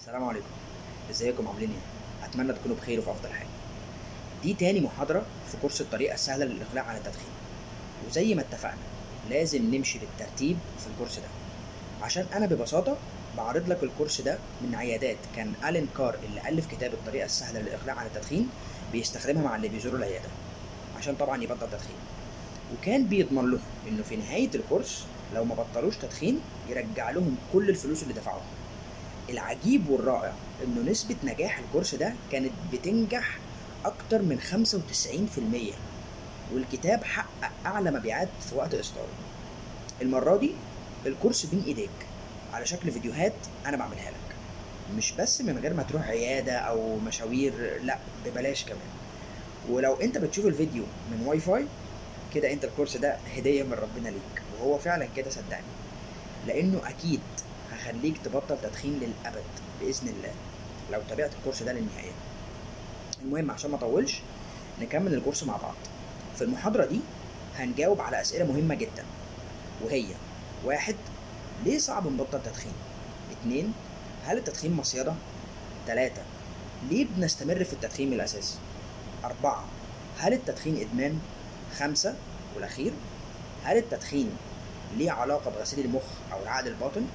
السلام عليكم ازيكم عاملين ايه اتمنى تكونوا بخير وفي افضل حال دي تاني محاضره في كورس الطريقه السهله للاقلاع عن التدخين وزي ما اتفقنا لازم نمشي بالترتيب في الكورس ده عشان انا ببساطه بعرض لك الكورس ده من عيادات كان الين كار اللي الف كتاب الطريقه السهله للاقلاع عن التدخين بيستخدمها مع اللي بيزوروا العياده عشان طبعا يبطل تدخين وكان بيضمن لهم انه في نهايه الكورس لو ما بطلوش تدخين يرجع لهم كل الفلوس اللي دفعوها العجيب والرائع انه نسبة نجاح الكورس ده كانت بتنجح اكتر من 95% والكتاب حقق اعلى مبيعات في وقت اصداره المرة دي الكورس بين ايديك على شكل فيديوهات انا بعملها لك مش بس من غير ما تروح عيادة او مشاوير لا ببلاش كمان ولو انت بتشوف الفيديو من واي فاي كده انت الكورس ده هدية من ربنا ليك وهو فعلا كده صدقني لانه اكيد هخليك تبطل تدخين للابد باذن الله لو تابعت الكورس ده للنهايه المهم عشان ما اطولش نكمل الكورس مع بعض في المحاضره دي هنجاوب على اسئله مهمه جدا وهي واحد ليه صعب نبطل تدخين اتنين هل التدخين مصيدة تلاتة ليه بنستمر في التدخين من الأساس أربعة هل التدخين إدمان خمسة والأخير هل التدخين ليه علاقة بغسيل المخ أو العقل الباطن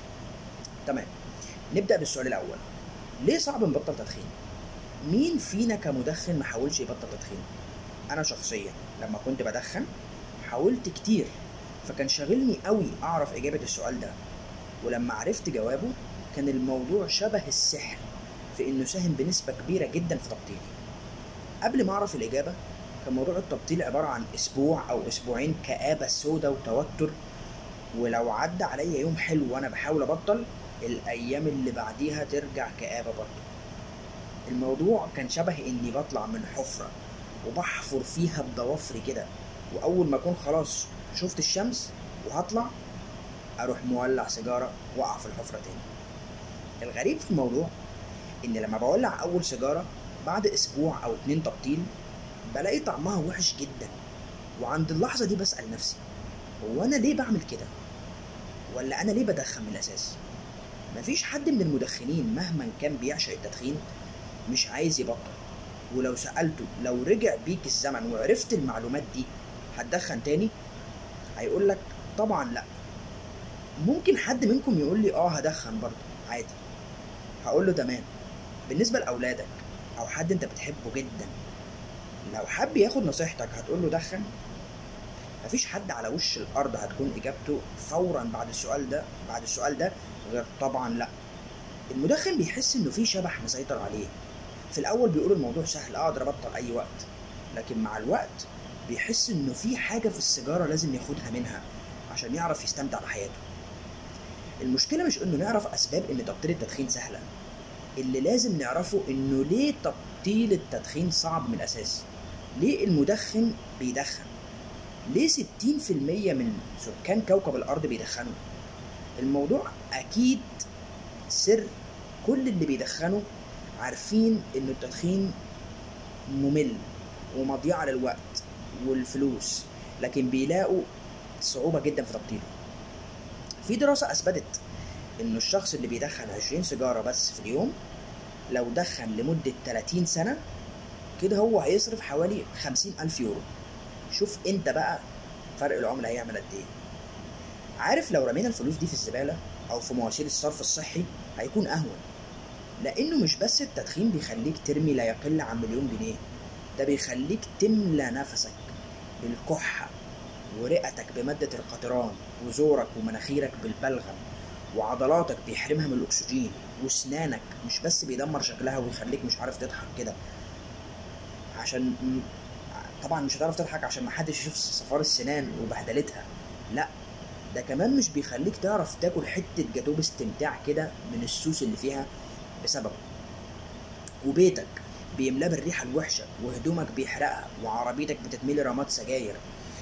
تمام نبدا بالسؤال الاول ليه صعب نبطل تدخين مين فينا كمدخن ما حاولش يبطل تدخين انا شخصيا لما كنت بدخن حاولت كتير فكان شاغلني قوي اعرف اجابه السؤال ده ولما عرفت جوابه كان الموضوع شبه السحر في انه ساهم بنسبه كبيره جدا في تبطيلي قبل ما اعرف الاجابه كان موضوع التبطيل عباره عن اسبوع او اسبوعين كابه سودا وتوتر ولو عدى عليا يوم حلو وانا بحاول ابطل الايام اللي بعديها ترجع كآبة برضه الموضوع كان شبه اني بطلع من حفرة وبحفر فيها بضوافري كده واول ما اكون خلاص شفت الشمس وهطلع اروح مولع سيجارة واقع في الحفرة تاني الغريب في الموضوع ان لما بولع اول سيجارة بعد اسبوع او اتنين تبطيل بلاقي طعمها وحش جدا وعند اللحظة دي بسأل نفسي هو انا ليه بعمل كده ولا انا ليه بدخن من الاساس مفيش حد من المدخنين مهما كان بيعشق التدخين مش عايز يبطل ولو سألته لو رجع بيك الزمن وعرفت المعلومات دي هتدخن تاني هيقول لك طبعا لا ممكن حد منكم يقول لي اه هدخن برضه عادي هقول له تمام بالنسبة لأولادك أو حد أنت بتحبه جدا لو حب ياخد نصيحتك هتقول له دخن مفيش حد على وش الأرض هتكون إجابته فورا بعد السؤال ده بعد السؤال ده غير طبعا لا المدخن بيحس انه في شبح مسيطر عليه في الاول بيقول الموضوع سهل اقدر ابطل اي وقت لكن مع الوقت بيحس انه في حاجه في السيجاره لازم ياخدها منها عشان يعرف يستمتع بحياته المشكله مش انه نعرف اسباب ان تبطيل التدخين سهله اللي لازم نعرفه انه ليه تبطيل التدخين صعب من الاساس ليه المدخن بيدخن ليه 60% من سكان كوكب الارض بيدخنوا الموضوع اكيد سر كل اللي بيدخنوا عارفين ان التدخين ممل ومضيعة للوقت والفلوس لكن بيلاقوا صعوبة جدا في تبطيله في دراسة اثبتت انه الشخص اللي بيدخن 20 سيجارة بس في اليوم لو دخن لمدة 30 سنة كده هو هيصرف حوالي 50 ألف يورو شوف انت بقى فرق العملة هيعمل قد ايه عارف لو رمينا الفلوس دي في الزبالة أو في مواسير الصرف الصحي هيكون أهون لأنه مش بس التدخين بيخليك ترمي لا يقل عن مليون جنيه ده بيخليك تملى نفسك بالكحة ورئتك بمادة القطران وزورك ومناخيرك بالبلغم وعضلاتك بيحرمها من الأكسجين وسنانك مش بس بيدمر شكلها ويخليك مش عارف تضحك كده عشان طبعا مش هتعرف تضحك عشان محدش يشوف صفار السنان وبهدلتها لا ده كمان مش بيخليك تعرف تاكل حتة جاتوه باستمتاع كده من السوس اللي فيها بسببه وبيتك بيملاه بالريحة الوحشة وهدومك بيحرقها وعربيتك بتتملي رماد سجاير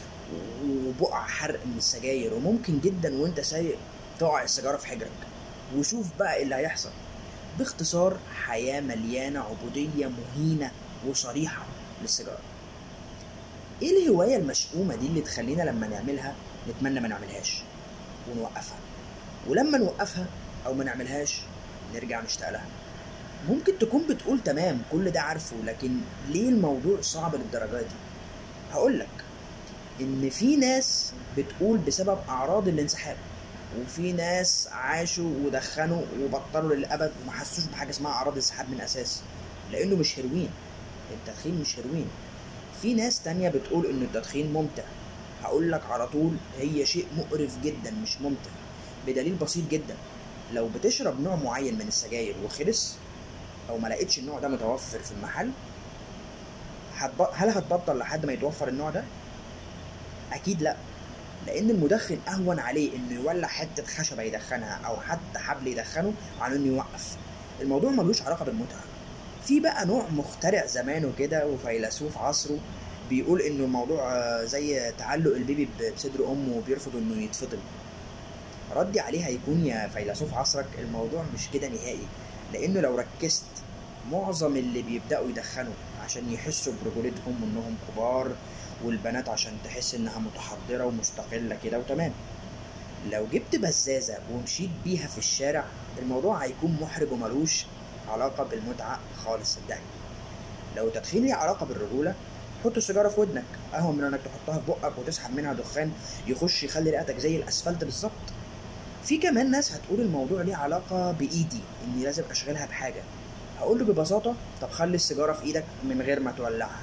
وبقع حرق من السجاير وممكن جدا وانت سايق تقع السيجارة في حجرك وشوف بقى إيه اللي هيحصل باختصار حياة مليانة عبودية مهينة وصريحة للسيجارة ايه الهواية المشؤومة دي اللي تخلينا لما نعملها نتمنى ما نعملهاش ونوقفها ولما نوقفها او ما نعملهاش نرجع نشتاق لها ممكن تكون بتقول تمام كل ده عارفه لكن ليه الموضوع صعب للدرجة دي هقولك ان في ناس بتقول بسبب اعراض الانسحاب وفي ناس عاشوا ودخنوا وبطلوا للابد وما حسوش بحاجه اسمها اعراض انسحاب من اساس لانه مش هيروين التدخين مش هيروين في ناس تانية بتقول ان التدخين ممتع هقول لك على طول هي شيء مقرف جدا مش ممتع بدليل بسيط جدا لو بتشرب نوع معين من السجاير وخلص او ما لقيتش النوع ده متوفر في المحل هتب... هل هتبطل لحد ما يتوفر النوع ده اكيد لا لان المدخن اهون عليه انه يولع حته خشبه يدخنها او حتى حبل يدخنه عن انه يوقف الموضوع ملوش علاقه بالمتعه في بقى نوع مخترع زمانه كده وفيلسوف عصره بيقول انه الموضوع آه، زي تعلق البيبي ب- بصدر امه وبيرفض انه يتفضل ردي عليه هيكون يا فيلسوف عصرك الموضوع مش كده نهائي لانه لو ركزت معظم اللي بيبداوا يدخنوا عشان يحسوا برجولتهم وانهم كبار والبنات عشان تحس انها متحضره ومستقله كده وتمام لو جبت بزازه ومشيت بيها في الشارع الموضوع هيكون محرج وملوش علاقه بالمتعه خالص صدقني لو التدخين ليه علاقه بالرجوله حط السيجاره في ودنك اهون من انك تحطها في بقك وتسحب منها دخان يخش يخلي رئتك زي الاسفلت بالظبط في كمان ناس هتقول الموضوع ليه علاقه بايدي اني لازم اشغلها بحاجه هقول له ببساطه طب خلي السيجاره في ايدك من غير ما تولعها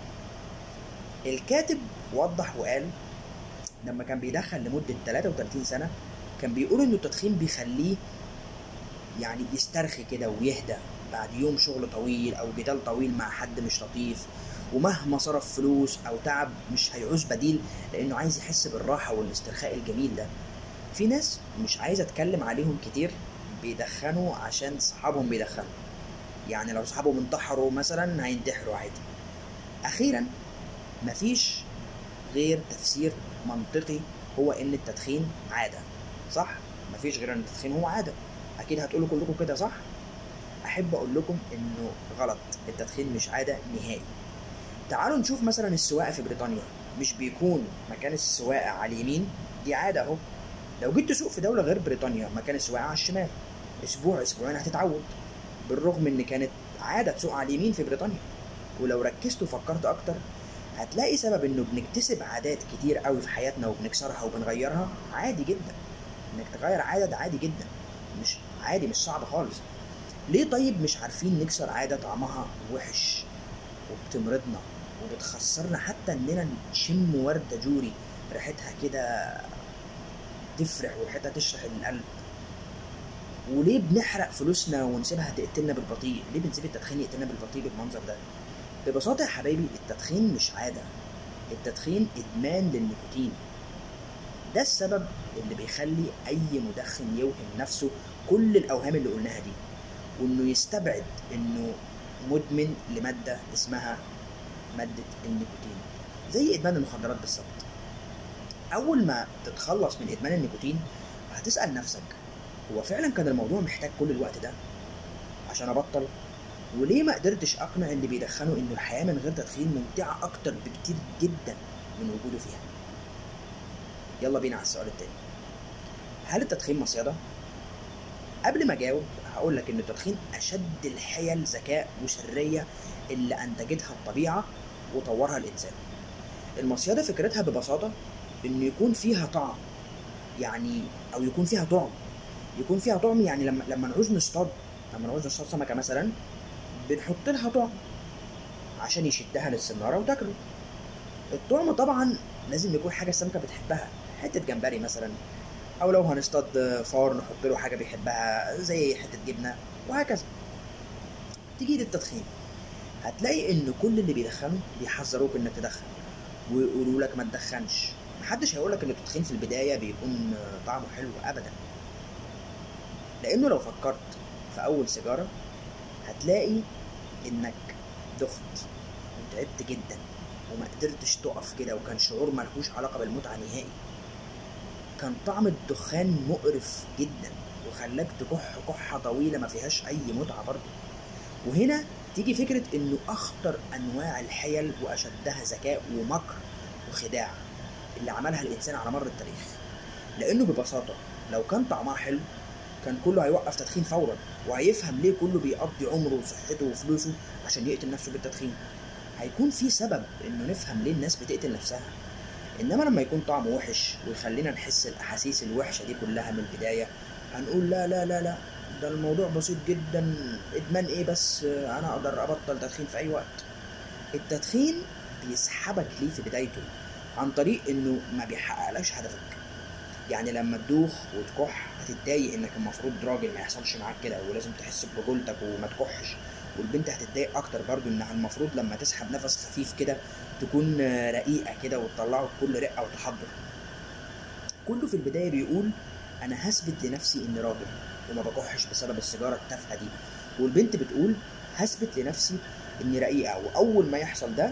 الكاتب وضح وقال لما كان بيدخن لمدة 33 سنة كان بيقول إنه التدخين بيخليه يعني يسترخي كده ويهدى بعد يوم شغل طويل أو جدال طويل مع حد مش لطيف ومهما صرف فلوس أو تعب مش هيعوز بديل لأنه عايز يحس بالراحة والاسترخاء الجميل ده في ناس مش عايز أتكلم عليهم كتير بيدخنوا عشان صحابهم بيدخنوا يعني لو صحابهم انتحروا مثلا هينتحروا عادي أخيرا مفيش غير تفسير منطقي هو ان التدخين عاده صح مفيش غير ان التدخين هو عاده اكيد هتقولوا كلكم كده صح احب اقول لكم انه غلط التدخين مش عاده نهائي تعالوا نشوف مثلا السواقه في بريطانيا مش بيكون مكان السواقه على اليمين دي عاده اهو لو جيت تسوق في دوله غير بريطانيا مكان السواقه على الشمال اسبوع اسبوعين هتتعود بالرغم ان كانت عاده تسوق على اليمين في بريطانيا ولو ركزت وفكرت اكتر هتلاقي سبب انه بنكتسب عادات كتير قوي في حياتنا وبنكسرها وبنغيرها عادي جدا انك تغير عادة ده عادي جدا مش عادي مش صعب خالص ليه طيب مش عارفين نكسر عادة طعمها وحش وبتمرضنا وبتخسرنا حتى اننا نشم وردة جوري ريحتها كده تفرح وريحتها تشرح القلب وليه بنحرق فلوسنا ونسيبها تقتلنا بالبطيء ليه بنسيب التدخين يقتلنا بالبطيء بالمنظر ده ببساطة يا حبايبي التدخين مش عادة التدخين إدمان للنيكوتين ده السبب اللي بيخلي أي مدخن يوهم نفسه كل الأوهام اللي قلناها دي وإنه يستبعد إنه مدمن لمادة اسمها مادة النيكوتين زي إدمان المخدرات بالظبط أول ما تتخلص من إدمان النيكوتين هتسأل نفسك هو فعلا كان الموضوع محتاج كل الوقت ده عشان أبطل وليه ما قدرتش اقنع اللي بيدخنوا انه الحياه من غير تدخين ممتعه اكتر بكتير جدا من وجوده فيها يلا بينا على السؤال التاني هل التدخين مصيده قبل ما اجاوب هقول لك ان التدخين اشد الحيل ذكاء وسريه اللي انتجتها الطبيعه وطورها الانسان المصيده فكرتها ببساطه انه يكون فيها طعم يعني او يكون فيها طعم يكون فيها طعم يعني لما لما نعوز نصطاد لما نعوز نصطاد سمكه مثلا بنحط لها طعم عشان يشدها للسناره وتاكله الطعم طبعا لازم يكون حاجه السمكه بتحبها حته جمبري مثلا او لو هنصطاد فار نحط له حاجه بيحبها زي حته جبنه وهكذا تيجي للتدخين هتلاقي ان كل اللي بيدخنوا بيحذروك انك تدخن ويقولوا لك ما تدخنش محدش هيقول لك ان التدخين في البدايه بيكون طعمه حلو ابدا لانه لو فكرت في اول سيجاره هتلاقي انك دخت وتعبت جدا وما قدرتش تقف كده وكان شعور ملهوش علاقه بالمتعه نهائي كان طعم الدخان مقرف جدا وخلاك تكح كحه طويله ما فيهاش اي متعه برضه وهنا تيجي فكره انه اخطر انواع الحيل واشدها ذكاء ومكر وخداع اللي عملها الانسان على مر التاريخ لانه ببساطه لو كان طعمها حلو كان كله هيوقف تدخين فورا وهيفهم ليه كله بيقضي عمره وصحته وفلوسه عشان يقتل نفسه بالتدخين هيكون في سبب انه نفهم ليه الناس بتقتل نفسها انما لما يكون طعمه وحش ويخلينا نحس الاحاسيس الوحشه دي كلها من البدايه هنقول لا لا لا لا ده الموضوع بسيط جدا ادمان ايه بس انا اقدر ابطل تدخين في اي وقت التدخين بيسحبك ليه في بدايته عن طريق انه ما بيحققلكش هدفك يعني لما تدوخ وتكح هتتضايق انك المفروض راجل ما يحصلش معاك كده ولازم تحس برجولتك وما تكحش والبنت هتتضايق اكتر برضو انها المفروض لما تسحب نفس خفيف كده تكون رقيقه كده وتطلعه بكل رقه وتحضر كله في البدايه بيقول انا هثبت لنفسي اني راجل وما بكحش بسبب السيجاره التافهه دي والبنت بتقول هثبت لنفسي اني رقيقه واول ما يحصل ده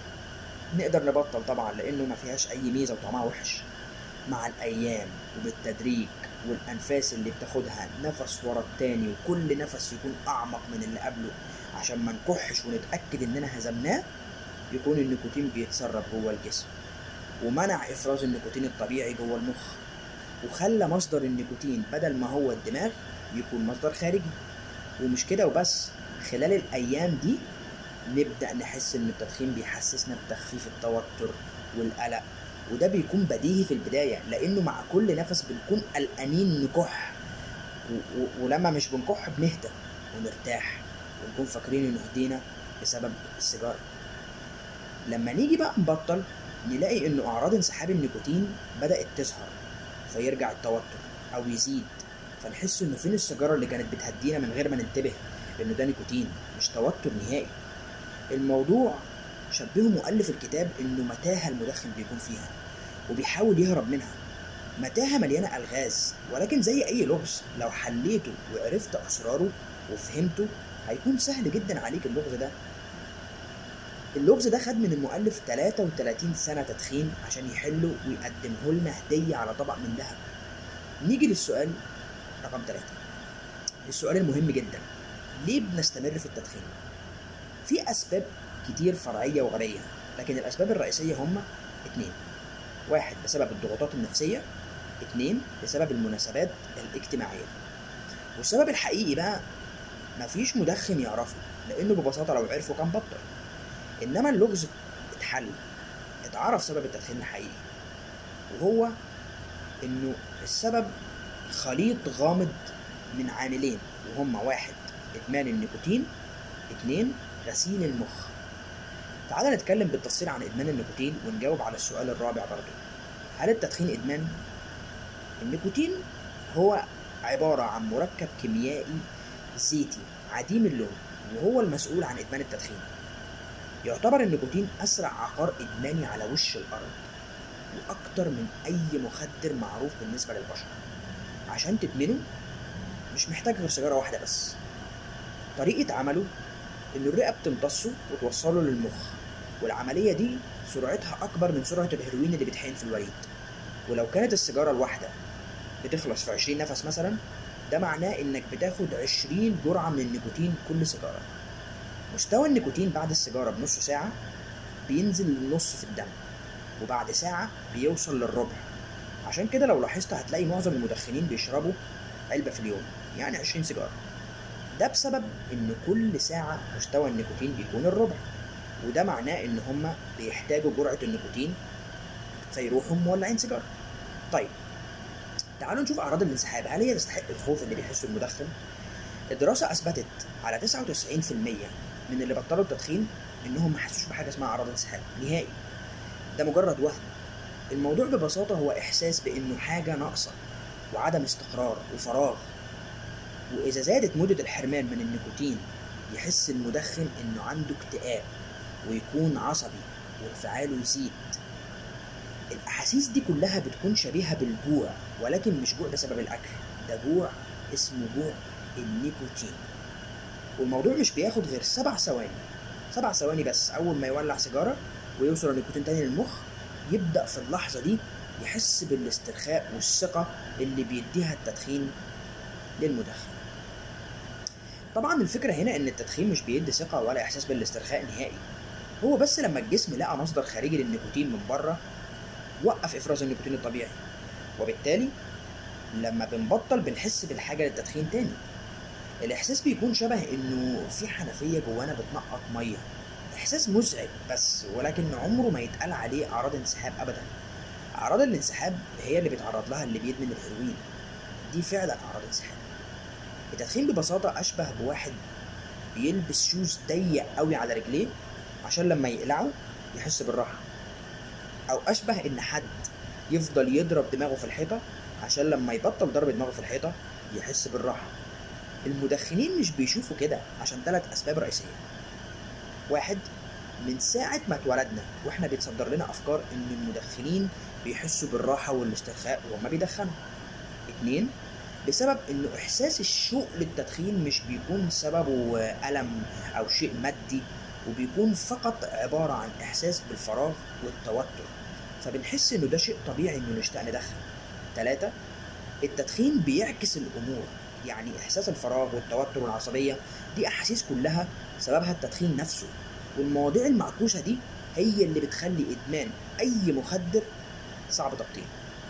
نقدر نبطل طبعا لانه ما فيهاش اي ميزه وطعمها وحش مع الايام وبالتدريج والانفاس اللي بتاخدها نفس ورا التاني وكل نفس يكون اعمق من اللي قبله عشان ما نكحش ونتاكد اننا هزمناه يكون النيكوتين بيتسرب جوه الجسم ومنع افراز النيكوتين الطبيعي جوه المخ وخلى مصدر النيكوتين بدل ما هو الدماغ يكون مصدر خارجي ومش كده وبس خلال الايام دي نبدا نحس ان التدخين بيحسسنا بتخفيف التوتر والقلق وده بيكون بديهي في البداية لأنه مع كل نفس بنكون قلقانين نكح و- و- ولما مش بنكح بنهدى ونرتاح ونكون فاكرين إنه هدينا بسبب السيجارة لما نيجي بقى نبطل نلاقي إنه أعراض انسحاب النيكوتين بدأت تظهر فيرجع التوتر أو يزيد فنحس إنه فين السيجارة اللي كانت بتهدينا من غير ما ننتبه إنه ده نيكوتين مش توتر نهائي الموضوع شبهه مؤلف الكتاب انه متاهه المدخن بيكون فيها وبيحاول يهرب منها متاهه مليانه الغاز ولكن زي اي لغز لو حليته وعرفت اسراره وفهمته هيكون سهل جدا عليك اللغز ده اللغز ده خد من المؤلف 33 سنة تدخين عشان يحله ويقدمه لنا هدية على طبق من ذهب نيجي للسؤال رقم ثلاثة السؤال المهم جدا ليه بنستمر في التدخين؟ في أسباب كتير فرعية وغبية لكن الأسباب الرئيسية هما اتنين واحد بسبب الضغوطات النفسية اتنين بسبب المناسبات الاجتماعية والسبب الحقيقي بقى مفيش مدخن يعرفه لأنه ببساطة لو عرفه كان بطل إنما اللغز اتحل اتعرف سبب التدخين الحقيقي وهو إنه السبب خليط غامض من عاملين وهما واحد إدمان النيكوتين اتنين غسيل المخ تعال نتكلم بالتفصيل عن ادمان النيكوتين ونجاوب على السؤال الرابع برضه هل التدخين ادمان النيكوتين هو عبارة عن مركب كيميائي زيتي عديم اللون وهو المسؤول عن ادمان التدخين يعتبر النيكوتين اسرع عقار ادماني على وش الارض واكتر من اي مخدر معروف بالنسبة للبشر عشان تدمنه مش محتاج غير سيجارة واحدة بس طريقة عمله إن الرئة بتمتصه وتوصله للمخ والعملية دي سرعتها أكبر من سرعة الهيروين اللي بيتحقن في الوريد ولو كانت السيجارة الواحدة بتخلص في 20 نفس مثلا ده معناه إنك بتاخد 20 جرعة من النيكوتين كل سيجارة مستوى النيكوتين بعد السيجارة بنص ساعة بينزل للنص في الدم وبعد ساعة بيوصل للربع عشان كده لو لاحظت هتلاقي معظم المدخنين بيشربوا علبة في اليوم يعني 20 سيجارة ده بسبب ان كل ساعة مستوى النيكوتين بيكون الربع وده معناه ان هما بيحتاجوا جرعة النيكوتين فيروحوا مولعين سيجارة طيب تعالوا نشوف اعراض الانسحاب هل هي تستحق الخوف اللي بيحسه المدخن الدراسة اثبتت على 99% من اللي بطلوا التدخين انهم ما حسوش بحاجة اسمها اعراض انسحاب نهائي ده مجرد وهم الموضوع ببساطة هو احساس بانه حاجة ناقصة وعدم استقرار وفراغ وإذا زادت مدة الحرمان من النيكوتين يحس المدخن إنه عنده اكتئاب ويكون عصبي وانفعاله يزيد الأحاسيس دي كلها بتكون شبيهة بالجوع ولكن مش جوع بسبب الأكل ده جوع اسمه جوع النيكوتين والموضوع مش بياخد غير سبع ثواني سبع ثواني بس أول ما يولع سيجارة ويوصل النيكوتين تاني للمخ يبدأ في اللحظة دي يحس بالاسترخاء والثقة اللي بيديها التدخين للمدخن طبعا الفكرة هنا ان التدخين مش بيدي ثقة ولا احساس بالاسترخاء نهائي هو بس لما الجسم لقى مصدر خارجي للنيكوتين من بره وقف افراز النيكوتين الطبيعي وبالتالي لما بنبطل بنحس بالحاجة للتدخين تاني الإحساس بيكون شبه إنه في حنفية جوانا بتنقط مية إحساس مزعج بس ولكن عمره ما يتقال عليه أعراض انسحاب أبدا أعراض الانسحاب هي اللي بيتعرض لها اللي بيدمن الهيروين دي فعلا أعراض انسحاب التدخين ببساطة أشبه بواحد بيلبس شوز ضيق قوي على رجليه عشان لما يقلعه يحس بالراحة أو أشبه إن حد يفضل يضرب دماغه في الحيطة عشان لما يبطل ضرب دماغه في الحيطة يحس بالراحة المدخنين مش بيشوفوا كده عشان ثلاث أسباب رئيسية واحد من ساعة ما اتولدنا واحنا بيتصدر لنا أفكار إن المدخنين بيحسوا بالراحة والاسترخاء وهما بيدخنوا اتنين بسبب انه احساس الشوق للتدخين مش بيكون سببه الم او شيء مادي وبيكون فقط عبارة عن احساس بالفراغ والتوتر فبنحس انه ده شيء طبيعي انه نشتاق ندخن تلاتة التدخين بيعكس الامور يعني احساس الفراغ والتوتر والعصبية دي احاسيس كلها سببها التدخين نفسه والمواضيع المعكوسة دي هي اللي بتخلي ادمان اي مخدر صعب تبطيله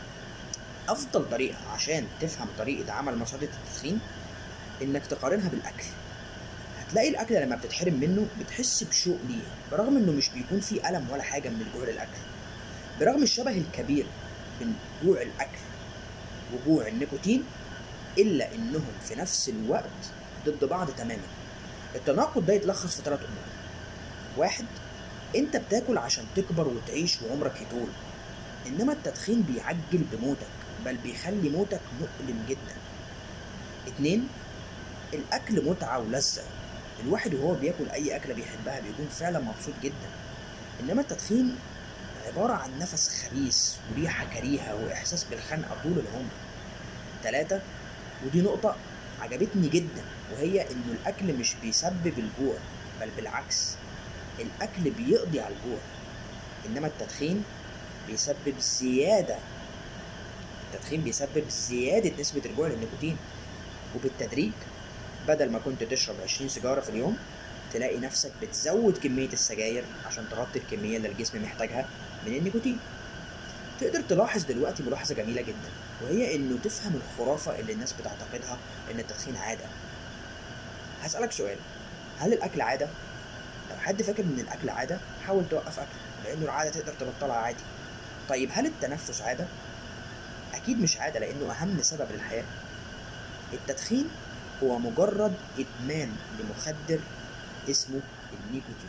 افضل طريقه عشان تفهم طريقه عمل مصادر التدخين انك تقارنها بالاكل هتلاقي الاكل لما بتتحرم منه بتحس بشوق ليه برغم انه مش بيكون فيه الم ولا حاجه من الجوع للاكل برغم الشبه الكبير بين جوع الاكل وجوع النيكوتين الا انهم في نفس الوقت ضد بعض تماما التناقض ده يتلخص في ثلاث امور واحد انت بتاكل عشان تكبر وتعيش وعمرك يطول انما التدخين بيعجل بموتك بل بيخلي موتك مؤلم جدا اتنين الاكل متعة ولذة الواحد وهو بياكل اي اكلة بيحبها بيكون فعلا مبسوط جدا انما التدخين عبارة عن نفس خبيث وريحة كريهة واحساس بالخنقة طول العمر تلاتة ودي نقطة عجبتني جدا وهي انه الاكل مش بيسبب الجوع بل بالعكس الاكل بيقضي على الجوع انما التدخين بيسبب زيادة التدخين بيسبب زيادة نسبة الجوع للنيكوتين وبالتدريج بدل ما كنت تشرب 20 سيجارة في اليوم تلاقي نفسك بتزود كمية السجاير عشان تغطي الكمية اللي الجسم محتاجها من النيكوتين تقدر تلاحظ دلوقتي ملاحظة جميلة جدا وهي انه تفهم الخرافة اللي الناس بتعتقدها ان التدخين عادة هسألك سؤال هل الأكل عادة؟ لو حد فاكر ان الأكل عادة حاول توقف أكل لأنه العادة تقدر تبطلها عادي طيب هل التنفس عادة؟ أكيد مش عادة لأنه أهم سبب للحياة التدخين هو مجرد إدمان لمخدر اسمه النيكوتين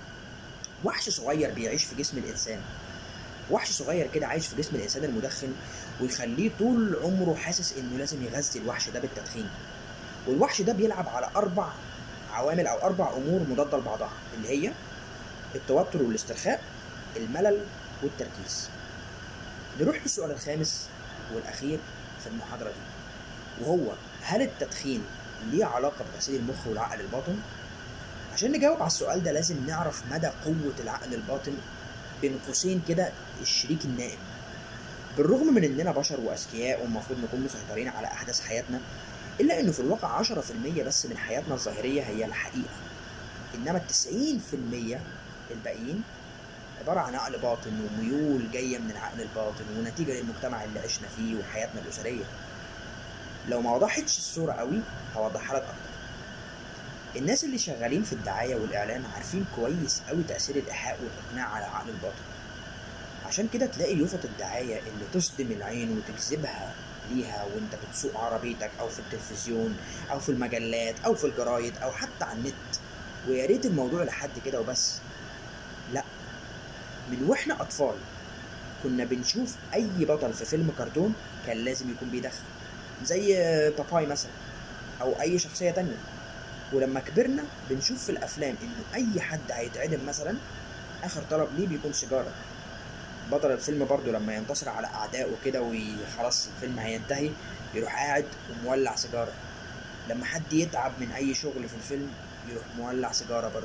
وحش صغير بيعيش في جسم الإنسان وحش صغير كده عايش في جسم الإنسان المدخن ويخليه طول عمره حاسس إنه لازم يغذي الوحش ده بالتدخين والوحش ده بيلعب على أربع عوامل أو أربع أمور مضادة لبعضها اللي هي التوتر والاسترخاء الملل والتركيز نروح للسؤال الخامس والأخير في المحاضرة دي وهو هل التدخين ليه علاقة بغسيل المخ والعقل الباطن؟ عشان نجاوب على السؤال ده لازم نعرف مدى قوة العقل الباطن بين قوسين كده الشريك النائم بالرغم من اننا بشر واذكياء والمفروض نكون مسيطرين على احداث حياتنا الا انه في الواقع 10% بس من حياتنا الظاهرية هي الحقيقة انما التسعين في المية الباقيين عبارة عن عقل باطن وميول جاية من العقل الباطن ونتيجة للمجتمع اللي عشنا فيه وحياتنا الأسرية لو ما وضحتش الصورة قوي هوضحها لك أكتر الناس اللي شغالين في الدعاية والإعلان عارفين كويس قوي تأثير الإيحاء والإقناع على العقل الباطن عشان كده تلاقي يوفط الدعاية اللي تصدم العين وتجذبها ليها وانت بتسوق عربيتك او في التلفزيون او في المجلات او في الجرايد او حتى على النت ويا ريت الموضوع لحد كده وبس لا من واحنا اطفال كنا بنشوف اي بطل في فيلم كرتون كان لازم يكون بيدخن زي باباي مثلا او اي شخصيه تانية ولما كبرنا بنشوف في الافلام انه اي حد هيتعدم مثلا اخر طلب ليه بيكون سيجاره بطل الفيلم برضه لما ينتصر على اعدائه كده وخلاص الفيلم هينتهي يروح قاعد ومولع سيجاره لما حد يتعب من اي شغل في الفيلم يروح مولع سيجاره برضه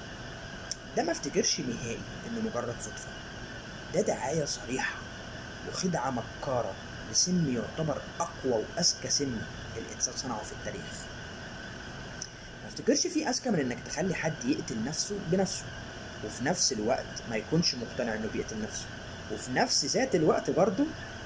ده ما افتكرش نهائي انه مجرد صدفه ده دعايه صريحه وخدعه مكاره لسم يعتبر اقوى واذكى سم الانسان صنعه في التاريخ ما افتكرش في اذكى من انك تخلي حد يقتل نفسه بنفسه وفي نفس الوقت ما يكونش مقتنع انه بيقتل نفسه وفي نفس ذات الوقت برضه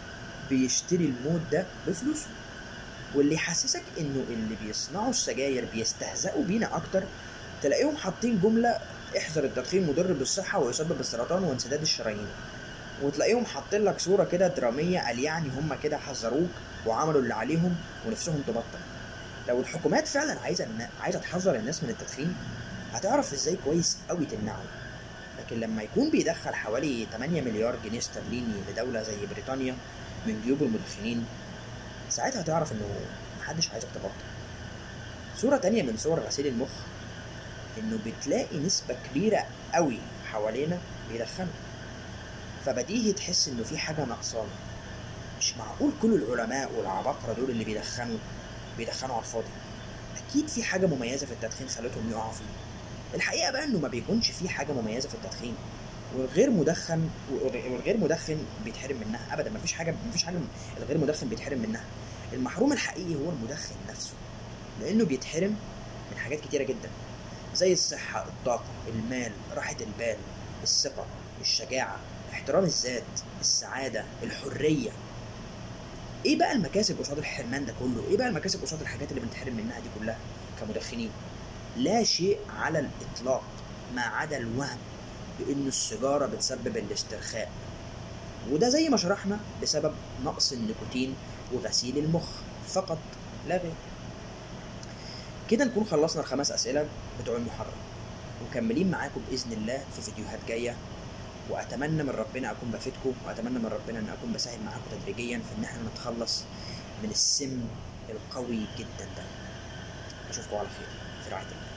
بيشتري الموت ده بفلوسه واللي يحسسك انه اللي بيصنعوا السجاير بيستهزئوا بينا اكتر تلاقيهم حاطين جمله احذر التدخين مضر بالصحه ويسبب السرطان وانسداد الشرايين وتلاقيهم حاطين لك صوره كده دراميه قال يعني هم كده حذروك وعملوا اللي عليهم ونفسهم تبطل لو الحكومات فعلا عايزه النا- عايزه تحذر الناس من التدخين هتعرف ازاي كويس قوي تمنعه لكن لما يكون بيدخل حوالي 8 مليار جنيه استرليني لدوله زي بريطانيا من جيوب المدخنين ساعتها تعرف انه محدش عايزك تبطل صورة تانية من صور غسيل المخ انه بتلاقي نسبة كبيرة قوي حوالينا بيدخنوا فبديهي تحس انه في حاجة ناقصانا مش معقول كل العلماء والعباقرة دول اللي بيدخنوا بيدخنوا على الفاضي اكيد في حاجة مميزة في التدخين خلتهم يقعوا فيه الحقيقة بقى انه ما بيكونش في حاجة مميزة في التدخين والغير مدخن والغير مدخن بيتحرم منها ابدا مفيش حاجه مفيش حاجه الغير مدخن بيتحرم منها المحروم الحقيقي هو المدخن نفسه لانه بيتحرم من حاجات كتيره جدا زي الصحه الطاقه المال راحه البال الثقه الشجاعه احترام الذات السعاده الحريه ايه بقى المكاسب قصاد الحرمان ده كله ايه بقى المكاسب قصاد الحاجات اللي بنتحرم منها دي كلها كمدخنين لا شيء على الاطلاق ما عدا الوهم بان السيجاره بتسبب الاسترخاء وده زي ما شرحنا بسبب نقص النيكوتين وغسيل المخ فقط لا غير كده نكون خلصنا الخمس اسئله بتوع المحرم ومكملين معاكم باذن الله في فيديوهات جايه واتمنى من ربنا اكون بفيدكم واتمنى من ربنا ان اكون بساعد معاكم تدريجيا في ان احنا نتخلص من السم القوي جدا ده اشوفكم على خير في رعايه الله